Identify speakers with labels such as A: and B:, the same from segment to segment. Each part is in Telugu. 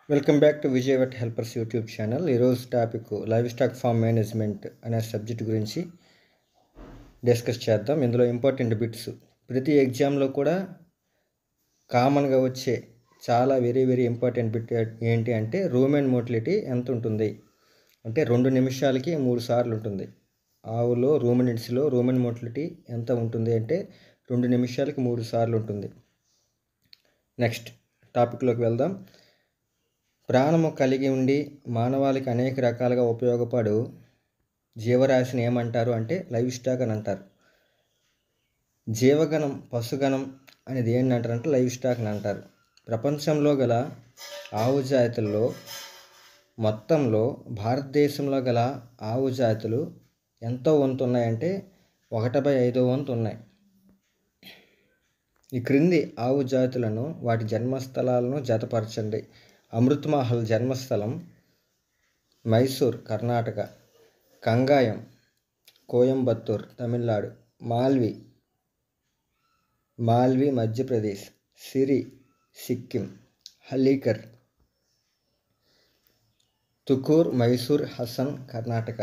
A: welcome back to Vijay vet helpers YouTube channel ఈరోజు topic livestock farm management అనే సబ్జెక్ట్ గురించి డిస్కస్ చేద్దాం ఇందులో ఇంపార్టెంట్ బిట్స్ ప్రతి ఎగ్జామ్లో కూడా కామన్గా వచ్చే చాలా వెరీ వెరీ ఇంపార్టెంట్ బిట్ ఏంటి అంటే రూమెన్ మోటిలిటీ ఎంత ఉంటుంది అంటే రెండు నిమిషాలకి మూడు సార్లు ఉంటుంది ఆవులో రూమినెంట్స్లో రూమెన్ మోటిలిటీ ఎంత ఉంటుంది అంటే రెండు నిమిషాలకి మూడు సార్లు ఉంటుంది నెక్స్ట్ టాపిక్లోకి వెళ్దాం ప్రాణము కలిగి ఉండి మానవాళికి అనేక రకాలుగా ఉపయోగపడు జీవరాశిని ఏమంటారు అంటే లైవ్ స్టాక్ అని అంటారు జీవగణం పశుగణం అనేది ఏంటి అంటారంటే లైవ్ స్టాక్ అని అంటారు ప్రపంచంలో గల ఆవు జాతుల్లో మొత్తంలో భారతదేశంలో గల ఆవు జాతులు ఎంతో వంతు ఉన్నాయంటే ఒకటి బై ఐదో వంతు ఉన్నాయి ఈ క్రింది ఆవు జాతులను వాటి జన్మస్థలాలను జతపరచండి అమృత్ మహల్ జన్మస్థలం మైసూర్ కర్ణాటక కంగాయం కోయంబత్తూర్ తమిళనాడు మాల్వి మాల్వి మధ్యప్రదేశ్ సిరి సిక్కిం హలీకర్ తుకూర్ మైసూర్ హసన్ కర్ణాటక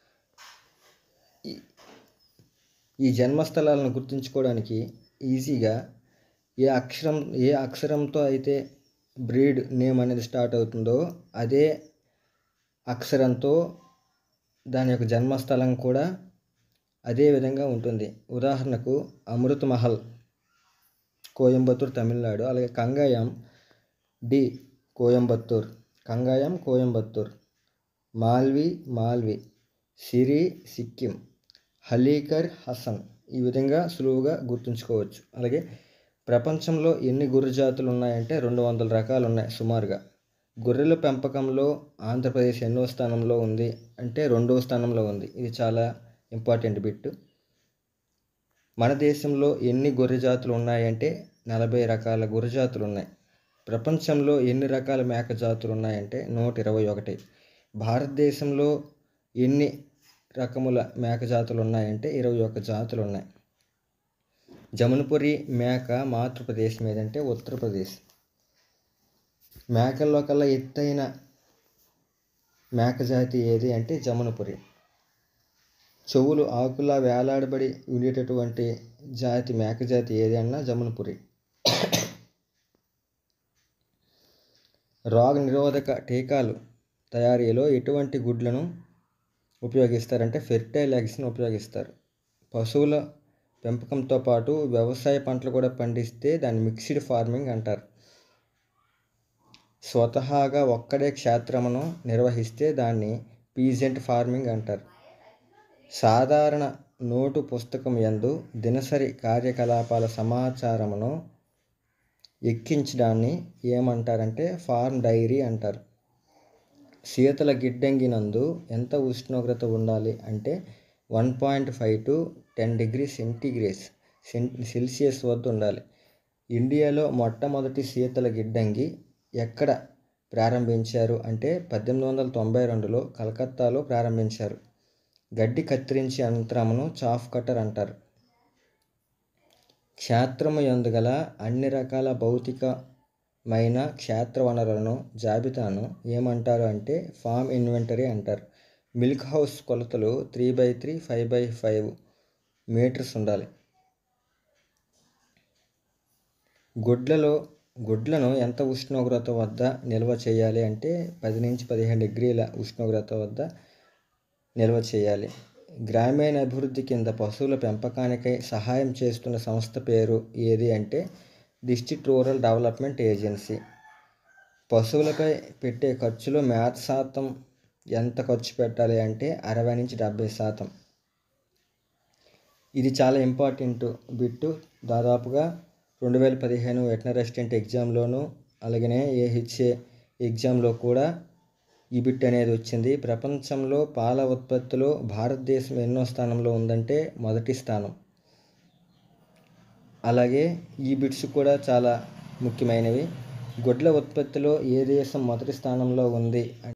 A: ఈ- ఈ జన్మస్థలాలను గుర్తుంచుకోవడానికి ఈజీగా ఏ అక్షరం ఏ అక్షరంతో అయితే బ్రీడ్ నేమ్ అనేది స్టార్ట్ అవుతుందో అదే అక్షరంతో దాని యొక్క జన్మస్థలం కూడా అదే విధంగా ఉంటుంది ఉదాహరణకు అమృత్ మహల్ కోయంబత్తూర్ తమిళనాడు అలాగే కంగాయం డి కోయంబత్తూర్ కంగాయం కోయంబత్తూర్ మాల్వి మాల్వి సిరి సిక్కిం హలీకర్ హసన్ ఈ విధంగా సులువుగా గుర్తుంచుకోవచ్చు అలాగే ప్రపంచంలో ఎన్ని గొర్రె జాతులు ఉన్నాయంటే రెండు వందల రకాలు ఉన్నాయి సుమారుగా గొర్రెల పెంపకంలో ఆంధ్రప్రదేశ్ ఎన్నో స్థానంలో ఉంది అంటే రెండవ స్థానంలో ఉంది ఇది చాలా ఇంపార్టెంట్ బిట్ మన దేశంలో ఎన్ని గొర్రె జాతులు ఉన్నాయంటే నలభై రకాల గొర్రె జాతులు ఉన్నాయి ప్రపంచంలో ఎన్ని రకాల మేక జాతులు ఉన్నాయంటే నూట ఇరవై ఒకటి భారతదేశంలో ఎన్ని రకముల మేక జాతులు ఉన్నాయంటే ఇరవై ఒక్క జాతులు ఉన్నాయి జమునపురి మేక మాతృప్రదేశ్ మీదంటే ఉత్తరప్రదేశ్ మేకల్లో కల్లా ఎత్తైన మేక జాతి ఏది అంటే జమునపురి చెవులు ఆకులా వేలాడబడి ఉండేటటువంటి జాతి మేక జాతి ఏది అన్నా జమునపురి రోగ నిరోధక టీకాలు తయారీలో ఎటువంటి గుడ్లను ఉపయోగిస్తారంటే ఫెర్టైల్ ఎగ్స్ని ఉపయోగిస్తారు పశువుల పెంపకంతో పాటు వ్యవసాయ పంటలు కూడా పండిస్తే దాన్ని మిక్స్డ్ ఫార్మింగ్ అంటారు స్వతహాగా ఒక్కడే క్షేత్రమును నిర్వహిస్తే దాన్ని పీజెంట్ ఫార్మింగ్ అంటారు సాధారణ నోటు పుస్తకం యందు దినసరి కార్యకలాపాల సమాచారమును ఎక్కించడాన్ని ఏమంటారంటే ఫార్మ్ డైరీ అంటారు శీతల గిడ్డంగినందు ఎంత ఉష్ణోగ్రత ఉండాలి అంటే one point five to ten degree centigrades సెన్ సెల్సియస్ వద్ద ఉండాలి ఇండియాలో మొట్టమొదటి శీతల గిడ్డంగి ఎక్కడ ప్రారంభించారు అంటే పద్దెనిమిది వందల తొంభై రెండులో కలకత్తాలో ప్రారంభించారు గడ్డి కత్తిరించే యంత్రమును చాఫ్ కటర్ అంటారు క్షేత్రము ఎందుగల అన్ని రకాల భౌతికమైన క్షేత్ర వనరులను జాబితాను ఏమంటారు అంటే ఫామ్ ఇన్వెంటరీ అంటారు మిల్క్ హౌస్ కొలతలు three by three five by five meters ఉండాలి గుడ్లలో గుడ్లను ఎంత ఉష్ణోగ్రత వద్ద నిల్వ చేయాలి అంటే పది నుంచి పదిహేను డిగ్రీల ఉష్ణోగ్రత వద్ద నిల్వ చేయాలి గ్రామీణ అభివృద్ధి కింద పశువుల పెంపకానికై సహాయం చేస్తున్న సంస్థ పేరు ఏది అంటే డిస్ట్రిక్ట్ రూరల్ డెవలప్మెంట్ ఏజెన్సీ పశువులపై పెట్టే ఖర్చులో మేత శాతం ఎంత ఖర్చు పెట్టాలి అంటే అరవై నుంచి డెబ్బై శాతం ఇది చాలా ఇంపార్టెంట్ బిట్టు దాదాపుగా రెండు వేల పదిహేను వెటనరీ అసిస్టెంట్ ఎగ్జామ్లోను అలాగనే ఏహెచ్ఏ ఎగ్జామ్లో కూడా ఈ బిట్ అనేది వచ్చింది ప్రపంచంలో పాల ఉత్పత్తిలో భారతదేశం ఎన్నో స్థానంలో ఉందంటే మొదటి స్థానం అలాగే ఈ బిట్స్ కూడా చాలా ముఖ్యమైనవి గుడ్ల ఉత్పత్తిలో ఏ దేశం మొదటి స్థానంలో ఉంది